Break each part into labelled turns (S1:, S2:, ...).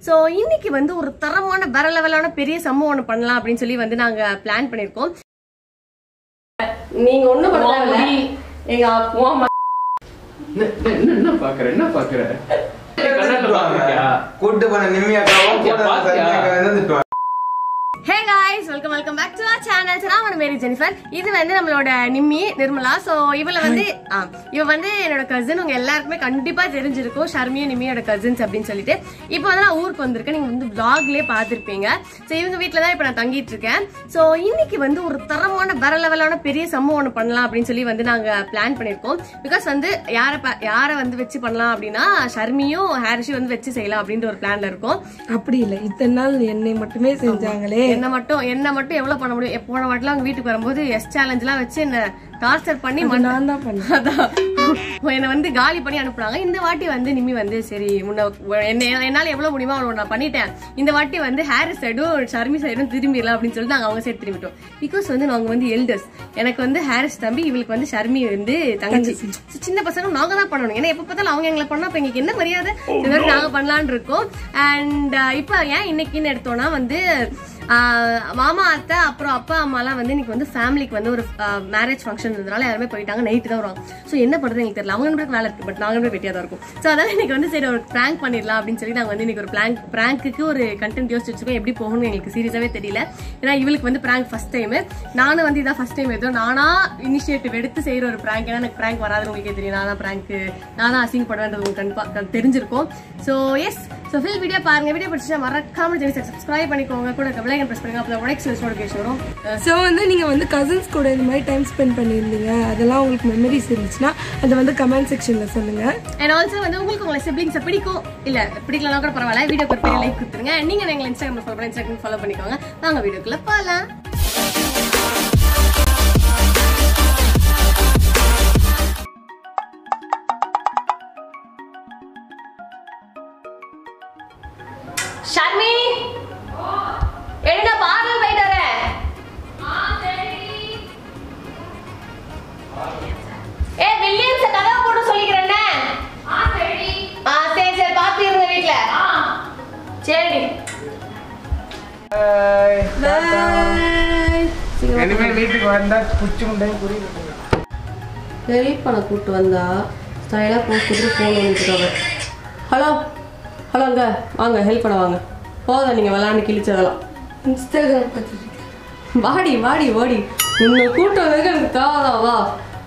S1: So இன்னைக்கு வந்து ஒரு தரமான வேற லெவலான பெரிய சம்பவம் ஒன்று பண்ணலாம் அப்படின்னு சொல்லி வந்து நாங்க பிளான் பண்ணிருக்கோம் நீங்க ஒண்ணும் பண்ண தேவையில்ல. எங்க அப்பா அம்மா
S2: என்ன என்ன என்ன பாக்குற என்ன பாக்குற கண்ணாடில பாக்குறியா
S3: கூட்டு போன நிம்மியாக்காவும் கூட
S2: பாத்தியா?
S3: சன்னியாக்கா வந்துட்டு
S1: hey guys welcome welcome back to our channel நான் மேரி ஜெனிஃபர் இது வந்து நம்மளோட நிம்மி நிர்மலா ஸோ இவள வந்து ஆ, இவ வந்து என்னோட கசின் உங்க எல்லாருக்குமே கண்டிப்பா தெரிஞ்சிருக்கும் ஷர்மியும் நிம்மியோட கசின்ஸ் அப்படின்னு சொல்லிட்டு இப்போ வந்து நான் ஊருக்கு வந்திருக்கேன் நீங்க வந்து vlogலயே பார்த்திருப்பீங்க ஸோ இவங்க வீட்டில் தான் இப்போ நான் தங்கிட்டு இருக்கேன் ஸோ இன்னைக்கு வந்து ஒரு தரமான வேற லெவலான பெரிய சம்பவம் ஒன்று பண்ணலாம் அப்படின்னு சொல்லி வந்து நாங்க பிளான் பண்ணியிருக்கோம் பிகாஸ் வந்து யாரை ப- யாரை வந்து வச்சு பண்ணலாம் அப்படின்னா ஷர்மியும் ஹாரிஷும் வந்து வச்சு செய்யலாம் அப்படின்ற ஒரு பிளான்ல இருக்கோம்
S4: அப்படி இல்ல இத்தனை நாள் என்னை மட்டுமே செஞ்சாங்களே
S1: என்ன மட்டும் என்ன மட்டும் எவ்வளவு பண்ண முடியும் எப்ப போன வாட்டிலாம் அவங்க வீட்டுக்கு வரும்போது எஸ் சேலஞ்ச் எல்லாம் வச்சு என்ன டார்ச்சர் பண்ணி
S4: அது
S1: மண்ண-
S4: நான் தான் பண்ணேன்
S1: அதான் என்னை வந்து காலி பண்ணி அனுப்புனாங்க இந்த வாட்டி வந்து நிம்மி வந்து சரி முன்ன என்ன என்னால எவ்வளவு முடியுமோ அவ்வளவு நான் பண்ணிட்டேன் இந்த வாட்டி வந்து ஹாரிஸ் சைடும் ஷர்மி சைடும் திரும்பிடலாம் அப்படின்னு சொல்லிட்டு நாங்க அவங்க சைடு திரும்பிட்டோம் பிகாஸ் வந்து நாங்க வந்து எல்டர்ஸ் எனக்கு வந்து ஹாரிஸ் தம்பி இவளுக்கு வந்து ஷர்மி வந்து தங்கச்சி So, சின்ன பசங்க நாங்க தான் பண்ணணும் ஏன்னா எப்ப பார்த்தாலும் அவங்க எங்களை பண்ணா அப்ப எங்களுக்கு என்ன மரியாதை இந்த மாதிரி நாங்க பண்ணலாம்னு இருக்கோம் அண்ட் இப்ப ஏன் இன்னைக்குன்னு எடுத்தோம்னா வந்து ஆஹ் மாமா அத்தை அப்புறம் அப்பா அம்மாலாம் வந்து இன்னைக்கு வந்து ஃபேமிலிக்கு வந்து ஒரு மேரேஜ் ஃபங்க்ஷன் இருந்தனால யாருமே போயிட்டாங்க நைட்டு தான் வருவாங்க ஸோ என்ன பண்ணுறது எங்களுக்கு தெரியல அவங்க ரெண்டு வேலை இருக்கு பட் நாங்கள் ரெண்டு வெட்டியாக தான் இருக்கும் ஸோ அதனால இன்னைக்கு வந்து சரி ஒரு ப்ராங்க் பண்ணிடலாம் அப்படின்னு சொல்லி நாங்கள் வந்து இன்னைக்கு ஒரு ப்ராங்க் ப்ராங்க்குக்கு ஒரு கண்டென்ட் யோசிச்சு வச்சிருக்கோம் எப்படி போகணும்னு எங்களுக்கு சீரியஸாகவே தெரியல ஏன்னா இவளுக்கு வந்து ப்ராங்க் ஃபர்ஸ்ட் டைம் நானும் வந்து இதான் ஃபர்ஸ்ட் டைம் ஏதோ நானா இனிஷியேட்டிவ் எடுத்து செய்யற ஒரு ப்ராங்க் ஏன்னா எனக்கு ப்ராங்க் வராதுன்னு உங்களுக்கே தெரியும் நான் தான் ப்ராங்க் நான் தான் அசிங்கப்படுவேன்றது உங்களுக்கு கண்டிப்பாக தெரிஞ்சிருக்கும் so yes so full video பாருங்க வீடியோ பிடிச்சா மறக்காம ஜெனி சப்ஸ்கிரைப் பண்ணிக்கோங்க கூட பெல்லைக்கன் ப்ரெஸ் பண்ணுங்க அப்போ நெக்ஸ்ட் நோட்டிஃபிகேஷன் வரும்
S4: ஸோ வந்து நீங்கள் வந்து கசின்ஸ் கூட இந்த மாதிரி டைம் ஸ்பெண்ட் பண்ணியிருந்தீங்க அதெல்லாம் உங்களுக்கு மெமரிஸ் இருந்துச்சுன்னா அதை வந்து கமெண்ட் செக்ஷனில் சொல்லுங்கள்
S1: அண்ட் ஆல்சோ வந்து உங்களுக்கு உங்களை சிப்ளிங்ஸை பிடிக்கும் இல்ல பிடிக்கலாம் கூட பரவாயில்ல வீடியோ ஒரு பெரிய லைக் கொடுத்துருங்க நீங்க எங்களை இன்ஸ்டாகிராம் ஃபாலோ பண்ணி இன்ஸ்டாகிராம் ஃபாலோ பண்ணிக்கோங்க வாங்க வீடியோக்குள்ள போகலாம் ஷர்மி எழுத பார்லர் போயிட்டு வரேன் ஏ வில்லியம்ஸ் கதவை போட்டு சொல்லிக்கிறேன்னே ஆ சரி சரி பார்த்து இருங்க வீட்ல சரி
S3: இனிமே வீட்டுக்கு வந்தா புச்சு முண்டை புரியுது
S1: ஹெல்ப் பண்ண கூப்பிட்டு வந்தா ஸ்டைலாக போஸ்ட் கொடுத்து ஃபோன் வந்துருக்காங்க ஹலோ ஹலோங்க வாங்க ஹெல்ப் பண்ண வாங்க போதும் நீங்கள் விளாண்டு கிழிச்சதெல்லாம்
S4: இன்ஸ்டாகிராம் பார்த்துருக்கேன்
S1: வாடி வாடி வாடி உன்னை கூட்டம் வந்ததுக்கு எனக்கு தேவைதா வா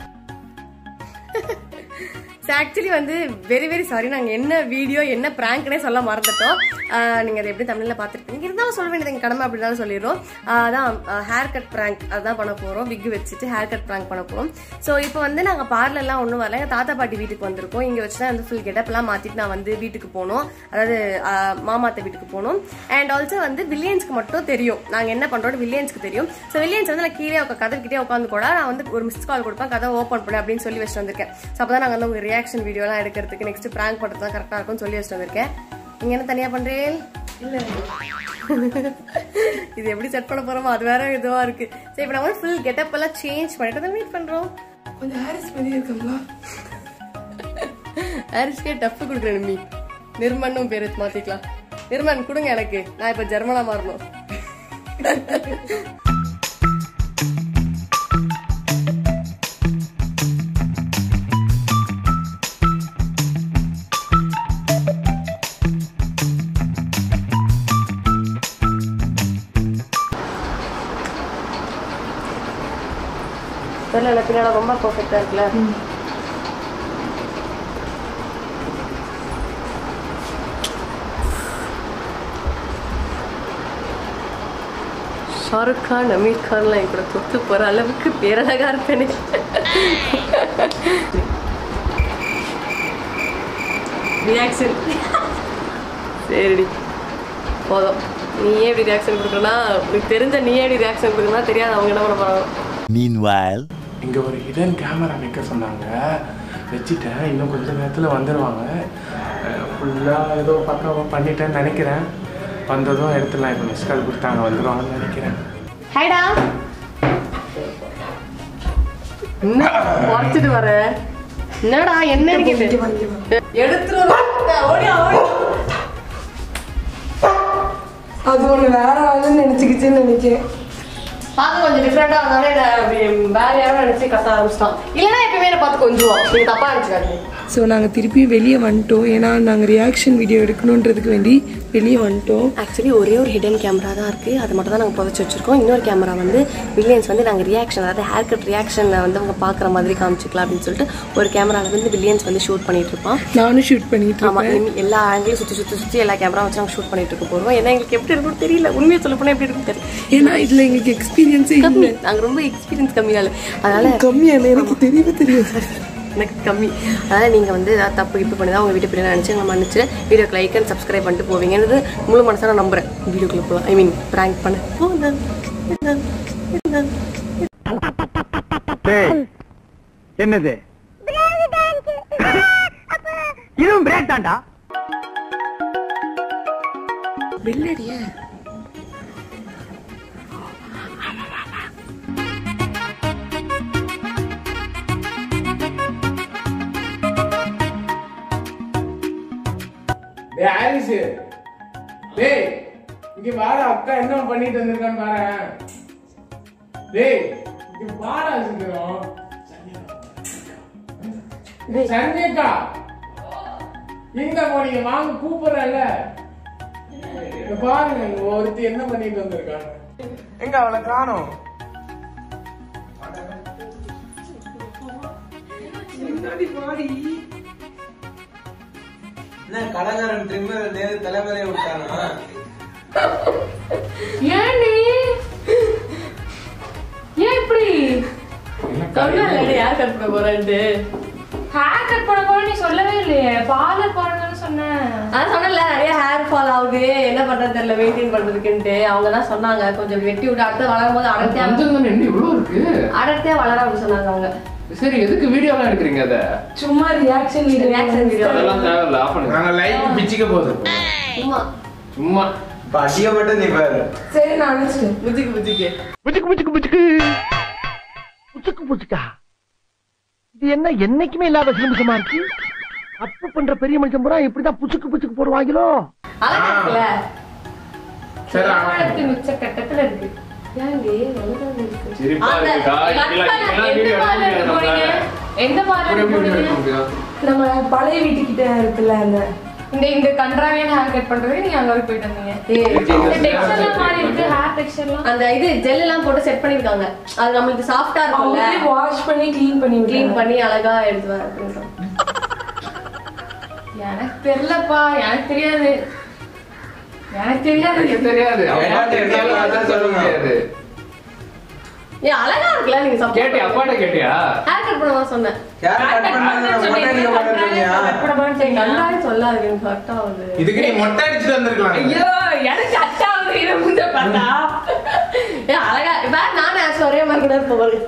S1: ஆக்சுவலி வந்து வெரி வெரி சாரி நாங்கள் என்ன வீடியோ என்ன ப்ராங்க்னே சொல்ல மறந்துட்டோம் ஆஹ் நீங்க அதை எப்படி தமிழ்ல பார்த்துருப்பீங்க இருந்தாலும் சொல்ல வேண்டியது எங்க கடமை அப்படின்னாலும் சொல்லிடுறோம் ஆஹ் அதான் ஹேர் கட் ப்ராங்க் அதுதான் பண்ண போறோம் விக் வச்சுட்டு ஹேர் கட் ப்ராங்க் பண்ண போறோம் ஸோ இப்போ வந்து நாங்க பார்லர்லாம் ஒன்றும் வரல எங்க தாத்தா பாட்டி வீட்டுக்கு வந்திருக்கோம் இங்க வச்சு தான் வந்து ஃபுல் கெட்டப்லாம் மாத்திட்டு நான் வந்து வீட்டுக்கு போனோம் அதாவது ஆஹ் மாமாத்த வீட்டுக்கு போனோம் அண்ட் ஆல்சோ வந்து வில்லியன்ஸ்க்கு மட்டும் தெரியும் நாங்க என்ன பண்றோம் வில்லியன்ஸ்க்கு தெரியும் ஸோ வில்லியன்ஸ் வந்து நான் கீழே உட்கா கதவுக்கிட்டே உட்காந்து கூட நான் வந்து ஒரு மிஸ் கால் கொடுப்பேன் கதை ஓப்பன் பண்ணு அப்படின்னு சொல்லி வச்சுட்டு வந்திருக்கேன் ஸோ அப்போ தான் நாங்கள் வந்து உங்க ரியாக்ஷன் வீடியோலாம் எடுக்கிறதுக்கு நெக்ஸ்ட் ப்ராங்க் பண்ணுறது தான் கரெக்டாக இருக்கும்னு சொல்லி வச்சுட்டு வந்திருக்கேன் நீங்க என்ன தனியா பண்றீங்க இது எப்படி செட் பண்ண போறோமோ அது வேற இதுவா இருக்கு சரி இப்போ நம்ம ஃபுல் கெட்டப் எல்லாம் சேஞ்ச் பண்ணிட்டு தான் மீட் பண்றோம்
S4: கொஞ்சம் ஹாரிஸ் மாதிரி இருக்கங்களா
S1: ஹாரிஸ்கே டஃப் கொடுக்குறேன் மீ நிர்மனும் பேர் வச்சு மாத்திக்கலாம் நிர்மன் கொடுங்க எனக்கு நான் இப்ப ஜெர்மனா மாறணும் தெரியல எனக்கு பின்னாடி ரொம்ப பர்ஃபெக்டா இருக்குல்ல ஷாருக் கான் அமீர் கான்லாம் என் கூட தொத்து போற அளவுக்கு பேரழகா இருப்பேனே ரியாக்ஷன் சரிடி போதும் நீயே இப்படி ரியாக்ஷன் கொடுக்கணும்னா உனக்கு தெரிஞ்ச நீயே இப்படி ரியாக்ஷன் கொடுக்கணும்னா தெரியாது அவங்க என்ன பண்ண போறாங்க
S5: Meanwhile,
S2: இங்க ஒரு ஹிடன் கேமரா வைக்க சொன்னாங்க வச்சுட்டேன் இன்னும் கொஞ்ச நேரத்துல வந்துருவாங்க ஃபுல்லா ஏதோ பக்காவா பண்ணிட்டேன்னு நினைக்கிறேன் வந்ததும் எடுத்துடலாம் இப்போ மிஸ் கால் கொடுத்தாங்க வந்துருவாங்கன்னு நினைக்கிறேன்
S1: ஹைடா என்ன குறைச்சிட்டு வர என்னடா என்ன எடுத்துட்டு வர ஓடி ஓடி
S4: அது ஒன்று வேற ஆளுன்னு நினச்சிக்கிச்சுன்னு நினைக்கிறேன்
S1: பார்க்க கொஞ்சம் டிஃப்ரெண்டா இருந்தாலும் என்ன அப்படி வேற யாரும் நினைச்சு கத்த ஆரம்பிச்சிட்டான் இல்லைன்னா எப்பயுமே என்ன பார்த்து கொஞ்சம் நீங்க தப்பா நினைச்சுக்காதீங்க
S4: ஸோ நாங்கள் திருப்பி வெளியே வந்துட்டோம் ஏன்னா நாங்கள் ரியாக்ஷன் வீடியோ எடுக்கணுன்றதுக்கு வேண்டி வெளியே வந்துட்டோம்
S1: ஆக்சுவலி ஒரே ஒரு ஹிடன் கேமரா தான் இருக்குது அது மட்டும் தான் நாங்கள் புதைச்சி வச்சிருக்கோம் இன்னொரு கேமரா வந்து வில்லியன்ஸ் வந்து நாங்கள் ரியாக்ஷன் அதாவது ஹேர் கட் ரியாக்ஷனில் வந்து அவங்க பார்க்குற மாதிரி காமிச்சிக்கலாம் அப்படின்னு சொல்லிட்டு ஒரு கேமராவில் வந்து வில்லியன்ஸ் வந்து ஷூட் பண்ணிட்டு இருப்பான்
S4: நானும் ஷூட் பண்ணிட்டு
S1: ஆமாம்
S4: இருக்கேன்
S1: இனிமே எல்லா ஆங்கிலும் சுற்றி சுற்றி சுற்றி எல்லா கேமரா வச்சு நாங்கள் ஷூட் பண்ணிட்டு இருக்க போகிறோம் ஏன்னா எங்களுக்கு எப்படி இருக்கும்னு தெரியல உண்மையை சொல்ல போனால் எப்படி இருக்கும்னு தெரியல
S4: ஏன்னா இதில் எங்களுக்கு எக்ஸ்பீரியன்ஸே
S1: கம்மி
S4: இல்லை
S1: நாங்கள் ரொம்ப எக்ஸ்பீரியன்ஸ் கம்மியால அதனால
S4: கம்மியான எனக்கு தெரியவே தெரியாது
S1: எனக்கு கம்மி அதனால் நீங்கள் வந்து ஏதாவது தப்பு இப்போ பண்ணி தான் உங்கள் வீட்டு பிள்ளை நினச்சி எங்களை மன்னிச்சு வீடியோக்கு லைக் அண்ட் சப்ஸ்கிரைப் பண்ணிட்டு போவீங்கன்றது முழு மனசாக நான் நம்புறேன் வீடியோக்குள்ள போகலாம் ஐ மீன் ப்ராங்க் பண்ண போலாம்.
S3: என்னது இதுவும் பிரேக் தான்டா
S4: வெள்ளடிய
S2: டேய் ஆலிஸ் டேய் இங்க வாடா அக்கா என்ன பண்ணிட்டு வந்திருக்கான்னு பாரு டேய் இங்க வாடா சீக்கிரம் சந்தியக்கா எங்க போனீங்க வாங்க கூப்பிடுறல இங்க பாருங்க இங்க ஒருத்தி என்ன பண்ணிட்டு வந்திருக்காங்க எங்க அவளை காணோம்
S3: என்ன கடைக்காரன் ட்ரிம் நேரு தலைவரே விட்டானா
S5: ஏன்டி ஏன் இப்படி
S1: சொன்னேன்ல, யார் கட் பண்ண போறேன்ட்டு
S5: ஹேர் கட் பண்ண போற நீ சொல்லவே இல்லையே பார்லர் போறேன்னு சொன்னேன்
S1: அதான் சொன்னல நிறைய ஹேர் ஃபால் ஆகுது என்ன பண்றது தெரியல மெயின்டைன் பண்றதுக்குன்ட்டு அவங்க தான் சொன்னாங்க கொஞ்சம் வெட்டி விட்டு அடுத்து வளரும் போது அடர்த்தியா
S6: கொஞ்சம் தானே என்ன இவ்வளவு இருக்கு
S1: அடர்த்தியா வளர அப்படின்னு சொன்னாங்க அவங்க
S6: சரி எதுக்கு வீடியோலாம் எடுக்கிறீங்க அத
S4: சும்மா ரியாக்ஷன் வீடியோ
S1: ரியாக்ஷன் வீடியோ
S6: அதெல்லாம் தேவையில்ல ஆஃப் பண்ணுங்க
S2: நாங்க லைட் பிச்சுக்க போகுது
S1: சும்மா
S6: சும்மா
S3: இப்ப அடிய மட்டும் நீ பாரு
S4: சரி நான் அனுப்பிச்சிட்டேன்
S1: புஜிக்கு புஜிக்கு
S7: புச்சுக்கு புச்சுக்கு புச்சுக்கு புச்சுக்கு புச்சுக்கா இது என்ன என்னைக்குமே இல்லாத சிலுமிசமா இருக்கு தப்பு பண்ற பெரிய மனுஷன் பூரா இப்படிதான் புச்சுக்கு புச்சுக்கு போடுவாங்களோ
S1: அழகா இருக்குல்ல
S2: சரி
S5: கேரளத்து மிச்ச கட்டத்துல இருக்கு
S1: ஏன்டி அழகா இருக்கு.
S6: சிரிப்பா
S1: அந்த
S6: இருக்குக்கா
S5: கட்
S6: இப்படிலாம்
S5: பண்ண
S6: இப்படிலாம்
S5: எந்த
S6: வீடியோ
S5: பார்லர் போறீங்க எந்த பார்லர்
S6: எடுக்க முடியாது நம்ம. ஒரு எப்படி வீடியோ எடுக்க
S5: போறீங்க
S6: முடியும்
S4: நம்ம பழைய வீட்டுக்கிட்ட இருக்குல்ல அந்த
S5: இந்த இந்த கன்றாவியான ஹேர் கட் பண்றதுக்கு நீங்க அங்க வரைக்கும் போயிட்டு வந்தீங்க
S1: ஏய்,
S5: இந்த டெக்ஸ்டர்லாம் மாறி இருக்கு ஹேர் டெக்ஸ்டர்லாம்
S1: அந்த இது ஜெல் எல்லாம் போட்டு செட் பண்ணிருக்காங்க அது நம்மளுக்கு சாஃப்டா இருக்கும்ல
S4: அவங்களே வாஷ் பண்ணி க்ளீன் பண்ணி
S1: க்ளீன்
S4: விட்டாங்க
S1: பண்ணி அழகா எடுத்து வர அப்படின்றோம்.
S5: எனக்கு தெரியலப்பா எனக்கு தெரியாது எனக்கு தெரியாது
S6: எனக்கு தெரியாது அப்பாட்ட இருந்தாலும் அதான் சொல்ல முடியாது
S1: ஏய் அழகா இருக்குல்ல நீங்க சாப்பிட்டு
S6: கேட்டியா அப்பாட்ட கேட்டியா
S1: ஹேர் கட் பண்ண தான் சொன்னேன்
S3: யார் கட் பண்ணாங்க மொட்டை அடிக்க மாட்டேங்கிறீங்க
S1: சரி நல்லாவே சொல்லாது கரெக்டா ஆகுது
S2: இதுக்கு நீ மொட்டை அடிச்சுட்டு வந்திருக்கலாம்
S5: ஐயோ எனக்கு அச்சாவது இதை முந்த பார்த்தா
S1: ஏ அழகா வேற நானும் ஆஸ் ஒரே மாதிரி கூட இருப்போம் பாரு.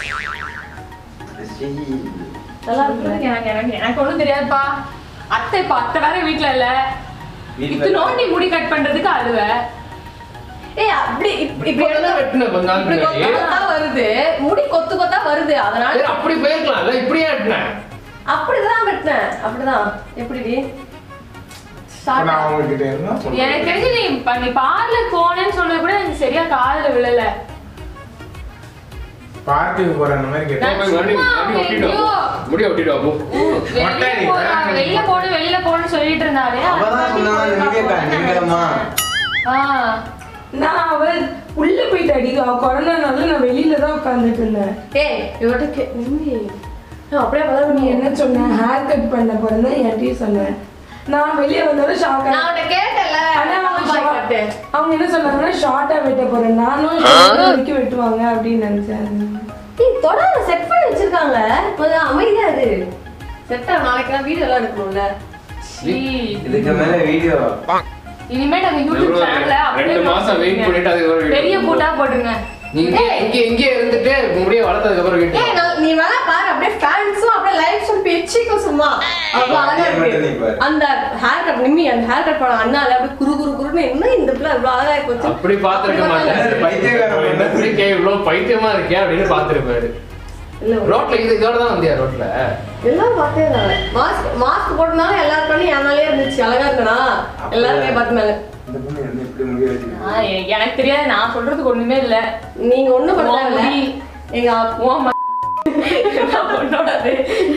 S1: நல்லா இருக்கு
S5: எனக்கு எனக்கு எனக்கு ஒண்ணும் தெரியாதுப்பா அத்தை இப்ப அத்தை வேற வீட்ல இல்ல
S3: வீட்ல
S5: இது நோண்டி முடி கட் பண்றதுக்கு அழுவ
S1: ஏய் அப்படி இப்படி இப்படி
S6: இப்பதான் வெட்டின கொஞ்ச நாள்
S1: இப்படி கொத்து
S6: முன்னாடி
S1: கொத்தா வருது முடி கொத்து கொத்தா வருது அதனால
S6: சரி அப்படி போயிருக்கலாம்ல இப்படியே வெட்டினேன்
S1: அப்படிதான் வெட்டினேன் அப்படிதான் எப்படிடி
S2: இப்ப நான் உங்ககிட்ட இருந்தா சொல்றேன்.
S5: எனக்கு தெரிஞ்சு நீ இப்ப நீ பார்லர் போனேன்னு சொன்னது கூட எனக்கு சரியா காதுல விழல
S2: பார்ட்டிக்கு போற அந்த மாதிரி கேட்டேன்
S5: நான்
S6: வண்டி
S5: சும்மா
S6: வண்டி ஒட்டிட்டு
S5: எங்கேயோ
S6: வா முடிய ஒட்டிட்டு வா போ
S2: மொட்டை
S5: வெளியில
S2: அடி,
S5: போறா,
S2: வேற
S5: வெளியில போகணும் வெளியில போகணும்னு சொல்லிட்டு இருந்தாரு
S3: அவதான் சொன்னா நிம்மதியா நிம்மதியம்மா
S5: ஆஹ்
S4: நான் அவள் உள்ள போயிட்டு அடி அவ கொரோனானால நான் வெளியில தான் உட்காந்துட்டு இருந்தேன்
S1: ஏய் இவட்ட கே நிம்மி நான் அப்படியே வளர
S4: நீ என்ன சொன்ன ஹேர் கட் பண்ண போறேன்னு என்கிட்டயும் சொன்னேன் நான் வெளியே வந்தாலும் ஷாக்
S1: நான் அவட்ட கேட்டல
S4: ஆனா அவங்க
S1: பாய்
S4: short-
S1: கட்டு.
S4: அவங்க என்ன சொன்னாங்கன்னா ஷார்ட்டா வெட்ட போறேன் நானும் short வரைக்கும் வெட்டுவாங்க அப்படின்னு நினைச்சேன்
S1: ஏய் தொடர்ந்து செட் பண்ணி வச்சிருக்காங்க கொஞ்சம் அமைதியா இரு செட்டா நாளைக்கு நான் வீடியோ எல்லாம் எடுக்கணும்ல
S5: சீ.
S3: இதுக்கு மேல வீடியோ
S5: இனிமேல் அந்த யூடியூப்
S6: எவ்வளவு
S5: சேனல்ல அப்படியே
S6: ரெண்டு மாசம் வெயிட் பண்ணிட்டு அதுக்கு ஒரு
S5: பெரிய போட்டா போட்டுருங்க
S6: நீங்க இங்க இங்க இருந்துட்டு முடிய வளர்த்ததுக்கு அப்புறம் வீட்டு
S1: ஏய் நான் நீ வேணா பாரு அப்படியே ஃபேன்ஸும் அப்படியே லைவ்ஸும் பிச்சுக்கும் சும்மா அவ்வளவு அழகா
S3: அப்படியே மட்டும் நீ
S1: இருக்கு
S3: பாரு.
S1: அந்த ஹேர் கட் நிம்மி அந்த ஹேர் கட் பண்ண அண்ணால அப்படியே குரு குரு குருன்னு என்ன இந்த பிள்ளை இவ்வளவு அழகா இருக்கு வச்சு
S6: அப்படி பாத்துருக்க மாட்டேன்
S3: பைத்தியக்காரன்
S6: என்ன இருக்கே இவ்வளவு பைத்தியமா இருக்கே அப்படின்னு பாத்துருப்பாரு
S1: இல்ல
S6: ரோட்ல இது இதோட தான் வந்தியா ரோட்ல
S1: எல்லாரும் பார்த்தே இருந்தாங்க மாஸ்க் மாஸ்க் போட்டனால எல்லாரும் பண்ணி என் மேலயே இருந்துச்சு அழகா இருக்கனா எல்லாரும் கை பார்த்துனாங்க
S3: இந்த பொண்ணு என்ன இப்படி முடிய வச்சுக்கிட்டு
S5: ஆ, எ- எனக்கு தெரியாது நான் சொல்றதுக்கு ஒண்ணுமே இல்ல
S1: நீங்க ஒண்ணும் பண்ண
S5: உன்
S1: தேவையில்ல.
S5: முடி.
S1: எங்க அப்~
S5: உன் ம- நான் உன்னோடது.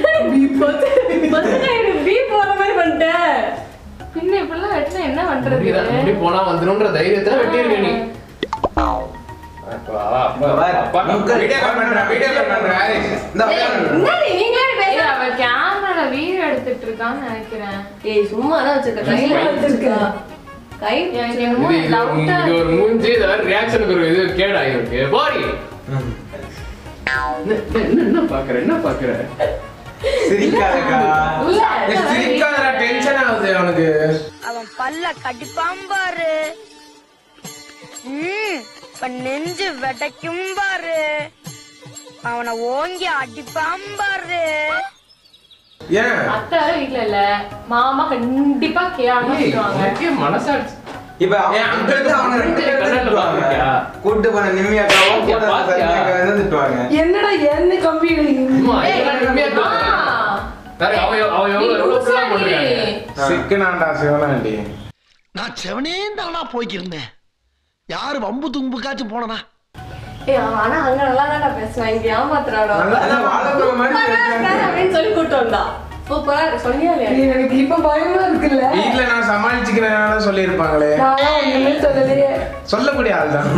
S1: பசங்க எனக்கு beep போடுற மாதிரி பண்ணிட்டேன்.
S5: பின்ன இப்படிலாம் வெட்டினா என்ன பண்றது
S6: முடிதான் முடி போனா வந்துரும்ன்ற தைரியத்துல வெட்டியிருக்க நீ அப்பா, அப்பா,
S3: பாரு,
S6: அப்பா,
S3: மூக்க-
S2: வீடியோ கால் பண்றேன் வீடியோ கால் பண்றேன் ஹாரிஸ்
S3: இந்த
S1: ஏய், என்னடி நீங்களே இப்படி
S5: ஏய்,
S1: பேசுற?
S5: அவ கேமரால வீடியோ எடுத்துட்டு இருக்கான்னு நினைக்கிறேன்
S1: ஏய், சும்மா தான் வச்சிருக்க. கையில வச்சிருக்க. கை
S5: எனக்கு என்னமோ
S6: இது இது ஒரு-
S5: டவுட்டா
S6: இது ஒரு மூஞ்சி இது வேற ரியாக்ஷனுக்கு ஒரு இது கேடா இருக்கு போடி என்ன என்ன- என்ன பாக்குற என்ன பாக்குற
S3: சிரிக்காதக்கா
S5: இல்ல
S2: சிரிக்காதடா டென்ஷன் ஆகுது அவனுக்கு
S8: அவன் பல்ல கடிப்பான் பாரு ம், இப்ப நெஞ்சு வெடைக்கும் பாரு அவனை ஓங்கி அடிப்பான் பாரு
S2: ஏன்
S5: அத்தை வேற வீட்ல இல்ல மாமா கண்டிப்பா கேவலமா
S6: ஏய்,
S5: திட்டுவாங்க
S6: உனக்கே மனசாட்சி
S3: இப்ப
S2: ஏன்
S3: அங்க இருந்து அவங்க ரெண்டு பேரும்
S6: கண்ணாடில
S3: திட்டுவாங்க
S6: பாத்தியா?
S3: கூட்டு போன நிம்மியாக்காவும் கூட இருந்த
S6: பாத்தியா?
S3: சரண்யாக்காவும் தான் திட்டுவாங்க
S4: என்னடா என்ன கம்பி இழுக்கிறீங்க?
S6: அம்மா,
S5: ஏய்,
S6: இதெல்லாம் உண்மையா
S5: அம்மா.
S6: பாக்குறேன். பாரு, அவ எவ்- அவ
S5: நீ
S6: எவ்வளவு எவ்வளவு
S5: லூசா
S6: புள்ளா போட்டிருக்காங்க.
S5: நீ.
S2: சிக்கனாண்டா சிவனாண்டி
S7: நான் செவனே தானா போய்க்கிருந்தேன் யாரு வம்பு தும்புக்காச்சும் போனனா
S1: ஏய், அவன் ஆனா அங்க நல்லா தான்டா பேசுவான். இங்க ஏமாத்துறாடா.
S3: நல்லா தான் வாழைப்பழம் மாதிரி
S1: சூப்பரா
S3: பேசுறாங்க.
S1: இருக்க அப்படின்னு சொல்லி கூட்டு வந்தா. சூப்பரா இருக்கு. சொன்னியா இல்லையா?
S4: எனக்கு இப்ப பயமா இருக்குல்ல
S2: வீட்டுல நான் சமாளிச்சுக்கிறேன் சொல்லியிருப்பாங்களே
S4: நான் ஒண்ணுமே சொல்லலையே
S2: சொல்லக்கூடிய ஆள் தான்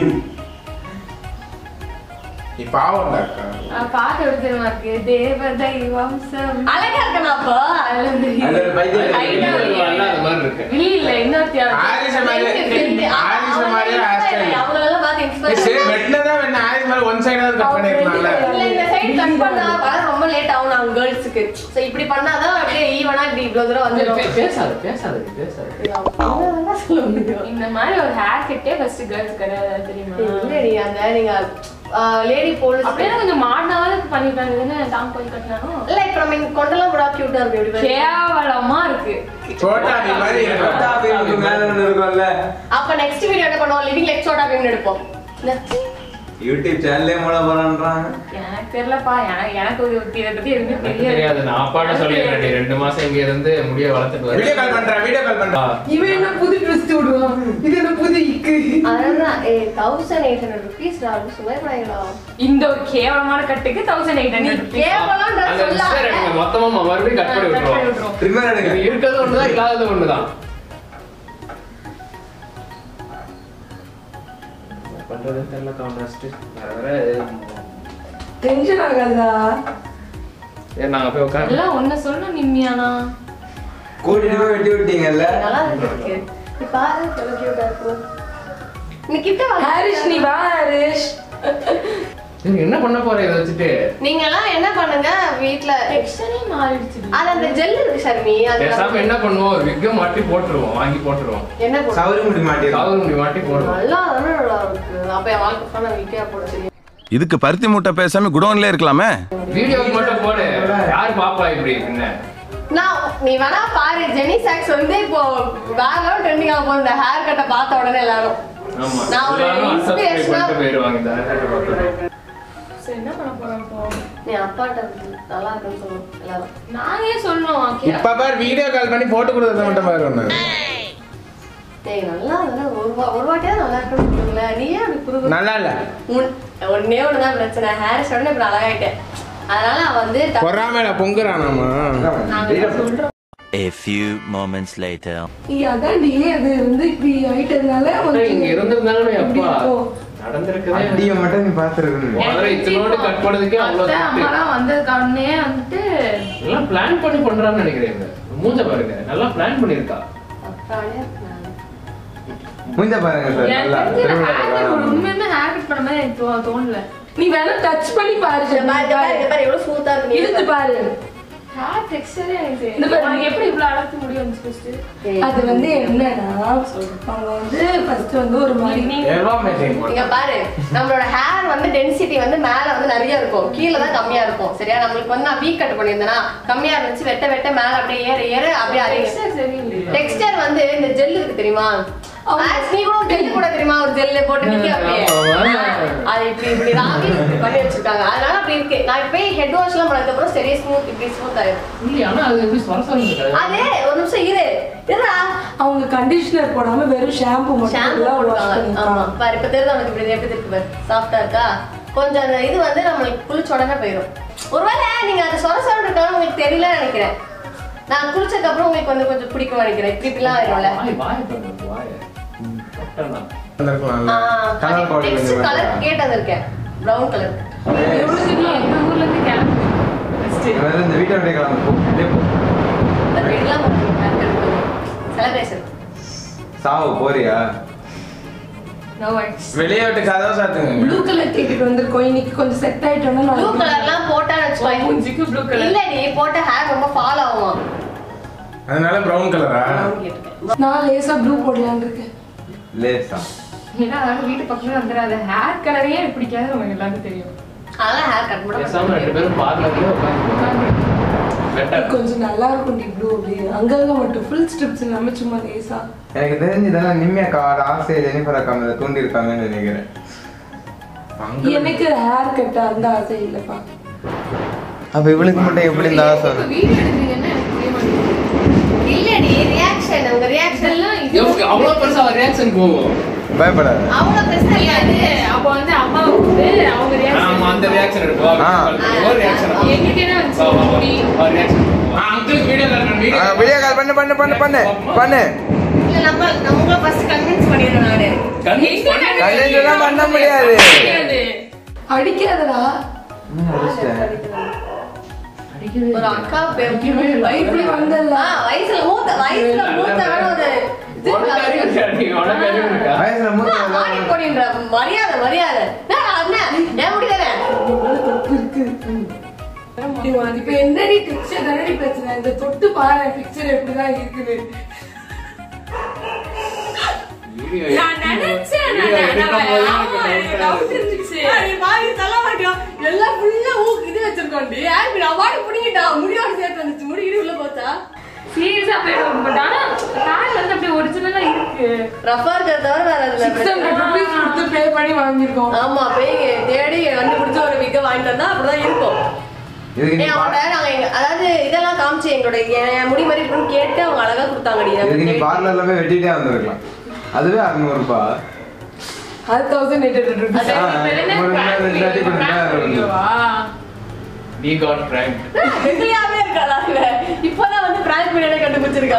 S2: நீ பாவம்டா அக்கா
S5: ஆ, பாட்டு எப்படி தெரியுமா இருக்கு தேவதை வம்சம்
S1: அழகா இருக்கனா அப்போ?
S3: அது ஒரு பைத்தியம்.
S5: Height ஆ
S6: ஒரு
S5: இல்லையே.
S6: அல்லாத மாதிரி இருக்கு.
S5: இல்ல இல்ல இன்னொருத்தி
S2: ஆரிச மாதிரி ஆரிச மாதிரி hair style.
S1: அவங்களெல்லாம் பார்த்து
S2: ஏய்,
S1: inspire
S2: சரி வெட்டினதான் வேணும் ஆரிஸ் மாதிரி ஒன் சைடாவது கட் பண்ணிருக்கலாம்ல
S1: இல்ல இந்த சைடு கட் பண்ணா வர ரொம்ப லேட் ஆகும் நாங்க கேர்ள்ஸ்க்கு சோ இப்படி பண்ணாதான் அப்படியே ஈவனா இப்படி இவ்வளவு தூரம் வந்துடும்
S6: பே- பேசாத பேசாத நீ பேசாத
S1: என்னதான் சொல்ல முடியும்
S5: இந்த மாதிரி ஒரு ஹேர் கட்டே ஃபர்ஸ்ட் கேர்ள்ஸ் கிடையாது தெரியுமா
S1: இல்லடி அந்த நீங்க லேடி போலீஸ்
S5: அப்படியே கொஞ்சம் மாடினாவது பண்ணிருக்காங்க இதுன்னு டாம் போய் கட்டினாலும்
S1: இல்ல இப்ப நம்ம இங்க கொண்டெல்லாம் கூட கியூட்டா இருக்கு இப்படி பாரு.
S5: கேவலமா இருக்கு
S2: சோட்டா நீ மாதிரி
S3: சோட்டா
S2: இருக்கும்
S3: பீமுக்கு மேல ஒண்ணு இருக்கும்ல
S1: அப்ப நெக்ஸ்ட் வீடியோ என்ன பண்ணுவோம் லிவிங் லைக் சோட்டா பீம் எடுப்போம் என்ன?
S3: யூடியூப் சேனல்லே மூல போறான்றாங்க
S5: எனக்கு தெரியலப்பா எனக்கு எனக்கு ஒரு இதை பத்தி எதுவுமே
S6: எனக்கு
S5: தெரியாது
S6: தெரியாது நான் அப்பாட்ட சொல்லிடுறேன் நீ ரெண்டு மாசம் இங்க இருந்து முடிய வளர்த்துட்டு
S2: வீடியோ
S6: வர
S2: கால் பண்றேன் வீடியோ கால் பண்றேன்
S4: இவன் என்ன புது ட்விஸ்ட் விடுவான் இது என்ன புது இக்கு
S1: அதான் a thousand eight hundred rupees சும்மா பண்ணீங்களா
S5: இந்த ஒரு கேவலமான கட்டுக்கு தௌசண்ட் எயிட் ஹண்ட்ரட்
S1: கேவலம்ன்ற
S6: அந்த
S1: சொல்லாத.
S6: சிஸ்டர் எனக்கு மொத்தமா மறுபடியும் கட் பண்ணி விட்டுருவோம்
S3: ட்ரிம்மர் எடுங்க
S6: இது இருக்கிறது ஒண்ணுதான் இல்லாதது ஒண்ணுதான் பண்றதுன்னு தெரியல கான்ட்ராஸ்ட் வேற வேற
S4: டென்ஷன் ஆகாதா
S6: ஏன் நாங்க போய் உட்கார
S5: எல்லாம் ஒண்ணு சொல்லணும் நிம்மியானா
S3: கூட்டிட்டு போய் வெட்டி விட்டீங்கல்ல
S1: நல்லா இருக்கு நீ பாரு எவ்வளவு கியூட்டா இருக்கு நீ கிட்ட வா
S4: ஹாரிஷ் நீ வா ஹாரிஷ்
S6: நீங்க என்ன பண்ண போற இதை வச்சுட்டு
S1: நீங்க எல்லாம் என்ன பண்ணுங்க வீட்ல
S5: டெக்ஸ்டரே மாறிடுச்சு
S1: அது அந்த ஜெல் இருக்கு ஷர்மி அது
S6: பேசாம என்ன பண்ணுவோம் ஒரு விக்க மாட்டி போட்டுருவோம் வாங்கி போட்டுருவோம்
S1: என்ன போடு
S3: சவுரி முடி மாட்டிடும்
S6: காவல் முடி மாட்டி போடுவோம்
S1: நல்லா தானே நல்லா இருக்கு அப்ப என் வாழ்க்கை ஃபுல்லா வீக்கே போட தெரியும்
S9: இதுக்கு பருத்தி மூட்டை பேசாம குடோன்ல இருக்கலாமே
S6: வீடியோக்கு மட்டும் போடு யார் பாப்பா இப்படி என்ன
S1: நான் நீ வேணா பாரு ஜெனி சாக்ஸ் வந்து இப்போ வேற லெவல் ட்ரெண்டிங் ஆக போகுது இந்த ஹேர் கட்டை பார்த்த உடனே எல்லாரும்
S6: ஆமா
S1: நான் ஒரு
S6: எல்லாரும் unsubscribe
S1: inspiration-ஆ-
S6: பண்ணிட்டு போயிருவாங்க இந்த haircut பார்த்து.
S5: சரி என்ன பண்ண போறோம் இப்போ
S1: நீ அப்பாட்ட நல்லா இருக்குன்னு சொல்லணும் எல்லாரும்
S5: நாங்க ஏன் சொல்லணும் கே-
S2: இப்ப பாரு வீடியோ கால் பண்ணி போட்டு கொடுத்தத மட்டும் பாரு ஒண்ணு
S1: ஏய் நல்லா தானே ஒரு வா- ஒரு வாட்டியாவது நல்லா இருக்குன்னு சொல்லுங்களேன் நீ ஏன் அப்படி புது புது-
S2: நல்லா இல்ல
S1: உன்- ஒண்ணே ஒண்ணுதான் பிரச்சனை ஹேர் உடனே இப்ப அழகாயிட்டேன் அதனால அவன் வந்து ட-
S2: பொறாமையில பொங்குறானாமா
S1: நாங்க சொல்றோம்
S9: A few moments later.
S4: நீ அதான்டி அது வந்து இப்படி ஆயிட்டதுனால உனக்கு
S6: இங்க இருந்திருந்தாங்கன்னா
S4: இப்படி
S6: அப்பா
S4: இருக்கும்.
S6: நடந்திருக்கதே
S3: அடிய மட்டும் நீ பாத்துருக்கணும்
S6: முதல்ல இத்தனோடு கட் பண்ணதுக்கே அவ்வளவு
S5: அத்தை
S6: திட்டு.
S5: அம்மாலாம் வந்ததுக்கு உடனே வந்துட்டு
S6: எல்லாம் பிளான் பண்ணி பண்றான்னு நினைக்கிறேன் இவங்க. மூஞ்ச பாருங்க நல்லா பிளான் பண்ணிருக்கா
S1: அப்புறம் நான்
S3: மூஞ்ச பாருங்க சார்
S5: எனக்கு
S3: நல்லா
S5: தெரிஞ்சு
S3: திருவிழா
S5: hair cut
S3: காலம்.
S5: உண்மையுமே hair cut பண்ண மாதிரி எனக்கு தோ- தோணல
S4: நீ வேணா டச் பண்ணி பாரு
S1: இங்க பாரு, இங்க பாரு, இங்க பாரு, எவ்வளவு smooth ஆ இருக்கு நீ
S4: இழுத்து பாரு
S5: ஹேர் டெக்ஸ்டரே எனக்கு
S4: இந்த பாரு.
S5: உனக்கு எப்படி இவ்வளவு அடர்த்தி முடியும் வந்துச்சு first?
S4: அது வந்து என்னன்னா அவங்க வந்து ஃபர்ஸ்ட் வந்து ஒரு மாதிரி
S2: எவ்வளவு மெயின்டைன்
S1: இங்க பாரு நம்மளோட ஹேர் வந்து டென்சிட்டி வந்து மேல வந்து நிறைய இருக்கும் கீழே தான் கம்மியா இருக்கும் சரியா நம்மளுக்கு வந்து நான் வீக் கட் பண்ணியிருந்தேன்னா கம்மியா இருந்துச்சு வெட்ட வெட்ட மேல அப்படியே ஏற ஏற அப்படியே அதிகம்
S5: Texture சரியில்லையே.
S1: டெக்ஸ்டர் வந்து இந்த ஜெல் இருக்கு தெரியுமா ஆக்ஸ் நீ கூட ஜெல்லு கூட தெரியுமா ஒரு ஜெல்லு போட்டு நிக்க அப்படியே அது இப்படி இப்படி ராவி இப்படி பண்ணி வச்சிருக்காங்க அதனால அப்படி இருக்கு நான் இப்ப ஹெட் வாஷ் எல்லாம் பண்ணதுக்கு அப்புறம் சரி ஸ்மூத் இப்படி ஸ்மூத் ஆயிடும்
S6: இல்லையா ஆனா அது எப்படி சொர சொரன்னு இருக்காது
S1: அதே ஒரு நிமிஷம் இரு இருடா
S4: அவங்க கண்டிஷனர் போடாம வெறும் ஷாம்பு மட்டும்
S1: ஷாம்பு
S4: வாஷ்
S1: போட்டுருக்காங்க ஆமா
S4: பண்ணிருக்காங்க
S1: பாரு இப்ப தெரியுது உனக்கு இப்படி எப்படி இருக்கு பாரு சாஃப்டா இருக்கா கொஞ்சம் அந்த இது வந்து நம்மளுக்கு குளிச்ச உடனே போயிடும் ஒருவேளை நீங்க அது சொர சொர இருக்கான்னு உங்களுக்கு தெரியல நினைக்கிறேன் நான் குளிச்சதுக்கு அப்புறம் உங்களுக்கு வந்து கொஞ்சம் பிடிக்கும் நினைக்கிறேன் இப்படி இப்படிலாம் ஆயிரும்ல
S6: வாய் வாய் பண்ணுங்க வாய் கரெக்டானா
S2: வந்திருக்கலாம்ல
S3: Colour code
S1: நெக்ஸ்ட்
S3: கொஞ்சம்
S1: கலர்
S3: வேண்டாம்.
S1: கேட்டு வந்திருக்கேன் ப்ரௌன் கலர்
S5: எவ்வளவு சீக்கிரம் எங்க ஊர்ல இருந்து கிளம்பு First.
S3: இவன் வந்து இந்த வீட்டை விட்டு கிளம்பு போ. வெளியே போ.
S1: எல்லாம் செலிப்ரேஷன்
S3: சாவு போறியா
S5: No worries.
S2: வெளியே விட்டு கதவை சாத்துங்க
S4: ப்ளூ கலர் கேட்டுட்டு வந்திருக்கோம் இன்னைக்கு கொஞ்சம் செட் ஆயிட்டோம்னா
S1: ப்ளூ
S4: நாளைக்கு
S1: கலர்லாம் போட்டா வச்சுக்கோங்க
S5: மூஞ்சிக்கு blue color.
S1: இல்ல நீ போட்ட ஹேர் ரொம்ப ஃபால் ஆகுமா
S2: அதனால ப்ரௌன் கலரா
S4: நான் லேசா ப்ளூ போடலான்னு இருக்கேன்
S3: லேசா
S5: ஏன்னா அதாவது வீட்டு பக்கத்துல வந்துடாத ஹேர் கலரையே எனக்கு பிடிக்காது உங்களுக்கு எல்லாருக்கும் தெரியும்
S1: அதெல்லாம் ஹேர் கட்
S6: பேசாம ரெண்டு
S1: மட்டும்
S6: பேரும் பார்லர்லயே உட்காந்து பெட்டர்
S4: கொஞ்சம் நல்லா இருக்கும் டி ப்ளூ அப்படி அங்கங்க மட்டும் ஃபுல் ஸ்ட்ரிப்ஸ் இல்லாம சும்மா லேசா
S3: எனக்கு தெரிஞ்சு இதெல்லாம் நிம்மியா ஆசை ஜெனிஃபர் அக்கா மேல தூண்டி இருக்காங்கன்னு நினைக்கிறேன்
S4: எனக்கு ஹேர் கட் அந்த ஆசை இல்லப்பா
S3: அப்ப இவளுக்கு மட்டும் எப்படி இந்த ஆசை
S5: இப்ப வீடியோ எடுக்கிறீங்கன்னா எனக்கு புரிய மாட்டேங்குது
S1: இல்லடி ரியாக்ஷன் உங்க ரியாக்ஷன் எல்லாம்
S5: இதெல்லாம்
S6: அவ்வளவு பெருசா ரியாக்ஷன் போகும்
S3: பயப்படாத
S1: அவ்வளவு பெருசா
S5: கிடையாது அப்போ வந்து அம்மா வந்து அவங்க
S6: ஆமா அந்த
S5: reaction
S6: ரியாக்ஷன் எடுப்போம்
S3: ஆ.
S6: ஒரு ரியாக்ஷன்
S5: எங்கிட்ட என்ன வந்துச்சு முடி.
S6: Reaction uncle video call video
S3: video call பண்ணு பண்ணு பண்ணு பண்ணு பண்ணு
S1: இல்ல நம்ம நம்ம உங்களை ஃபர்ஸ்ட் கன்வின்ஸ் பண்ணிடுறோம் நானு
S5: எங்க
S3: கல்யாணம் எல்லாம் பண்ண முடியாது
S5: கிடையாது.
S4: அடிக்காதடா
S3: ம், அடிச்சிட்டேன்.
S1: ஒரு அக்கா பேர்
S4: இப்படி வந்தல்ல
S1: ஆ, வயசுல மூத்த வயசுல மூத்தவன ஒரு இது
S6: உனக்கு அறிவு இருக்கா? நீ உனக்கு அறிவு இருக்கா?
S3: வயசுல மூத்த
S1: ஆ, ஆடி போடின்ற மரியாதை மரியாதை நான் அண்ணன் ஏன் முடியல
S4: இப்ப என்னடி பிக்சர் தானடி பிரச்சனை இந்த தொட்டு பாரு பிக்சர் எப்படிதான் இருக்குது
S6: வீடியோ
S5: நான் நினைச்சேன் நான்
S6: வீடியோ
S5: நான்
S6: எடுக்கும்போது
S5: ஆமா, எனக்கு doubt
S6: எனக்கு
S5: இருந்துச்சு.
S1: எல்லாம் ஃபுல்லா ஊக்கு இது வச்சிருக்கோண்டி ஆல்பி நான் பாடி புடிங்கிட்டா முடியோட சேர்த்து வந்துச்சு முடி இடி உள்ள போச்சா
S5: Serious ஆ போயிடும். But ஆனா hair வந்து அப்படியே original ஆ இருக்கு.
S1: ரஃபா இருக்கிறத தவிர வேற அதுல
S4: சிக்ஸ் ஹண்ட்ரட் ருபீஸ் கொடுத்து பே பண்ணி வாங்கியிருக்கோம்
S1: ஆமா போய் தேடி கண்டுபிடிச்சு ஒரு விக்க வாங்கிட்டு வந்தா அப்படிதான் இருக்கும்
S3: இதுக்கு நீ
S1: ஏன் அவங்கள்ட்ட
S3: பா-
S1: நாங்க எங்க அதாவது இதெல்லாம் காமிச்சு எங்களோட என் முடி மாதிரி இருக்குன்னு கேட்டு அவங்க அழகா கொடுத்தாங்கடி
S3: இதுக்கு நீ பார்லர்ல போய் வெட்டிட்டே வந்திருக்கலாம் அதுவே அறுநூறு ரூபாய்
S4: அது தௌசண்ட் எயிட் ஹண்ட்ரட் ருபீஸ்
S5: அது
S3: ஆ,
S5: இப்ப என்ன
S3: ஒரு
S5: prank
S3: நாள்
S5: video,
S3: ரெண்டு வாட்டி
S5: prank
S3: பண்ணா
S5: video வா?
S6: we got pranked.
S1: வெகுளியாவே இருக்காளா இவ? இப்பதான் வந்து பிராங்க் வீடியோ கண்டுபிடிச்சிருக்கா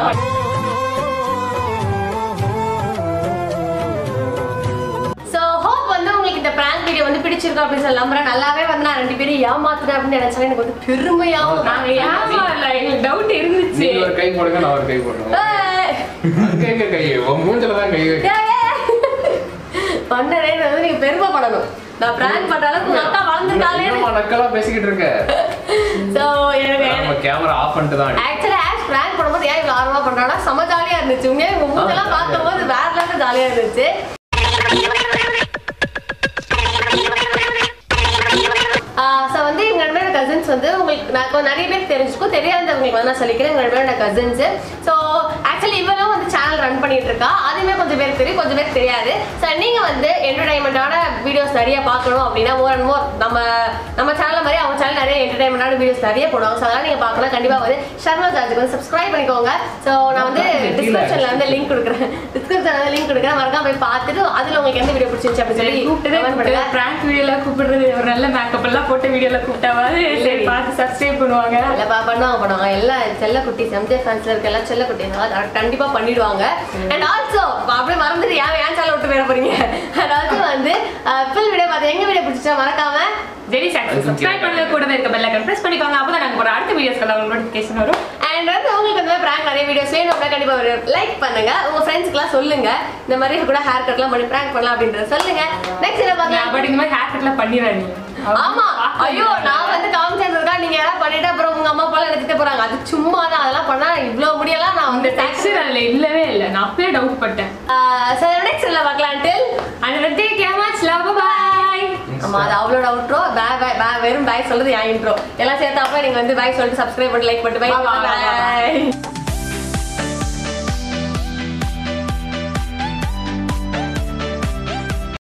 S1: So, hope வந்து உங்களுக்கு இந்த prank video வந்து பிடிச்சிருக்கும் அப்படின்னு சொல்லி நம்புறேன். நல்லாவே வந்து நான் ரெண்டு பேரும் ஏமாத்துறேன் அப்படின்னு நினைச்சாலே எனக்கு வந்து பெருமையாவும்
S5: நாங்க ஏமாறல, எங்களுக்கு doubt இருந்துச்சு.
S6: நீங்க ஒரு கை போடுங்க நான் ஒரு கை போடுறேன்
S1: ஏய்,
S6: கை கை கை உன் மூஞ்சில தான் கை வைக்க
S1: ஏய், ஏய். பண்ணறேன்னு வந்து நீங்க பெருமைப்படணும் நான் பிராங்க் பண்ற அளவுக்கு உங்க அக்கா வளர்ந்துட்டாலே
S6: என்னம்மா நக்கலா பேசிக்கிட்டு இருக்க
S1: சோ எனக்கு
S6: நம்ம கேமரா ஆஃப் பண்ணிட்டு தான்
S1: ஆக்சுவலா ஆஷ் பிராங்க் பண்ணும்போது ஏன் இவ்வளவு ஆர்வமா பண்றானா செம ஜாலியா இருந்துச்சு உண்மையா உங்க மூஞ்செல்லாம் பார்க்கும்போது வேற லெவல் ஜாலியா இருந்துச்சு ஸோ வந்து எங்க ரெண்டு பேரோட கசின்ஸ் வந்து உங்களுக்கு நான் கொஞ்சம் நிறைய பேர் தெரிஞ்சுக்கும் தெரியாதவங்களுக்கு வந்து நான் சொல்லிக்கிறேன் எங்க ரெண்டு பேரோட கசின்ஸ் ஸோ ஆக்சுவலி இவளும் வந்து சேனல் ரன் பண்ணிட்டு இருக்கா அதுவுமே கொஞ்சம் பேருக்கு தெரியும் கொஞ்சம் பேருக்கு தெரியாது ஸோ நீங்க வந்து என்டர்டைன்மெண்டான வீடியோஸ் நிறைய பார்க்கணும் அப்படின்னா மோர் அண்ட் மோர் நம்ம நம்ம சேனல் மாதிரி அவங்க சேனல் நிறைய என்டர்டைன்மெண்டான வீடியோஸ் நிறைய போடுவாங்க ஸோ அதெல்லாம் நீங்க பார்க்கலாம் கண்டிப்பா வந்து ஷர்மா ஜார்ஜுக்கு வந்து சப்ஸ்கிரைப் பண்ணிக்கோங்க ஸோ நான் வந்து டிஸ்கிரிப்ஷன்ல வந்து லிங்க் கொடுக்குறேன் டிஸ்கிரிப்ஷன்ல வந்து லிங்க் கொடுக்குறேன் மறக்காம போய் பார்த்துட்டு அதுல உங்களுக்கு எந்த வீடியோ பிடிச்சிருந்துச்சு அப்படின்னு சொல்லி
S5: கூப்பிட்டதே
S1: comment பண்ணுங்க
S5: கூப்பிட்டு prank videoல கூப்பிடுறது ஒரு நல்ல மேக்கப் எல்லாம் போட்ட வீடியோல கூப்பிட்டாவது சரி பார்த்து சப்ஸ்கிரைப் பண்ணுவாங்க
S1: இல்ல பா- பண்ணுவாங்க பண்ணுவாங்க எல்லாம் செல்ல குட்டீஸ் எம்ஜே ஃபேன்ஸ்ல இருக்க எல்லாம் செல்ல குட்டீஸ் அதாவது கண்டிப்பா பண்ணிடுவாங்க அண்ட் ஆல்சோ அப்படியே மறந்துட்டு ஏன் ஏன் சேனல் விட்டு போயிட போறீங்க அதாவது வந்து ஃபுல் வீடியோ பார்த்து எங்க வீடியோ பிடிச்சா மறக்காம
S5: ஜெரி சாக்ஸ் சப்ஸ்கிரைப் பண்ணல கூடவே இருக்க பெல் ஐக்கன் பிரஸ் பண்ணிக்கோங்க அப்பதான் நாங்க ஒரு அடுத்த வீடியோஸ்க்கு உங்களுக்கு நோட்டிஃபிகேஷன் வரும்
S1: அண்ட் வந்து உங்களுக்கு இந்த மாதிரி prank நிறைய வீடியோஸ் வேணும் அப்படின்னா கண்டிப்பா லைக் பண்ணுங்க உங்க ஃப்ரெண்ட்ஸ்க்குலாம் சொல்லுங்க இந்த மாதிரி கூட ஹேர் கட்லாம் பண்ணி prank பண்ணலாம் அப்படின்றத சொல்லுங்க நெக்ஸ்ட் என்ன பார்க்கலாம்
S5: பட் இந்த மாதிரி ஹேர் கட்லாம் பண்ணிடாதீங்க
S1: ஆமா ஐயோ நான் வந்து காமிச்சதுக்கா நீங்க யாராவது பண்ணிட்டு அப்புறம் உங்க அம்மா போல எடுத்துட்டு போறாங்க அது சும்மா தான் அதெல்லாம் பண்ணா இவ்வளவு முடியலாம் நான்
S5: அந்த
S1: வந்து
S5: டெக்ஸ்டர் அதுல இல்லவே இல்லை நான் அப்பவே டவுட் பட்டேன்
S1: சரி நெக்ஸ்ட் இல்ல பார்க்கலாம் till
S5: and take care much love bye
S1: ஆமா அது அவளோட அவுட்ரோ பே பே பே வெறும் பாய் சொல்றது என் இன்ட்ரோ எல்லாம் சேர்த்தாப்ப நீங்க வந்து பாய் சொல்லிட்டு சப்ஸ்கிரைப் பண்ணி லைக் பண்ணிட்டு
S5: Bye, bye, bye, bye.
S1: By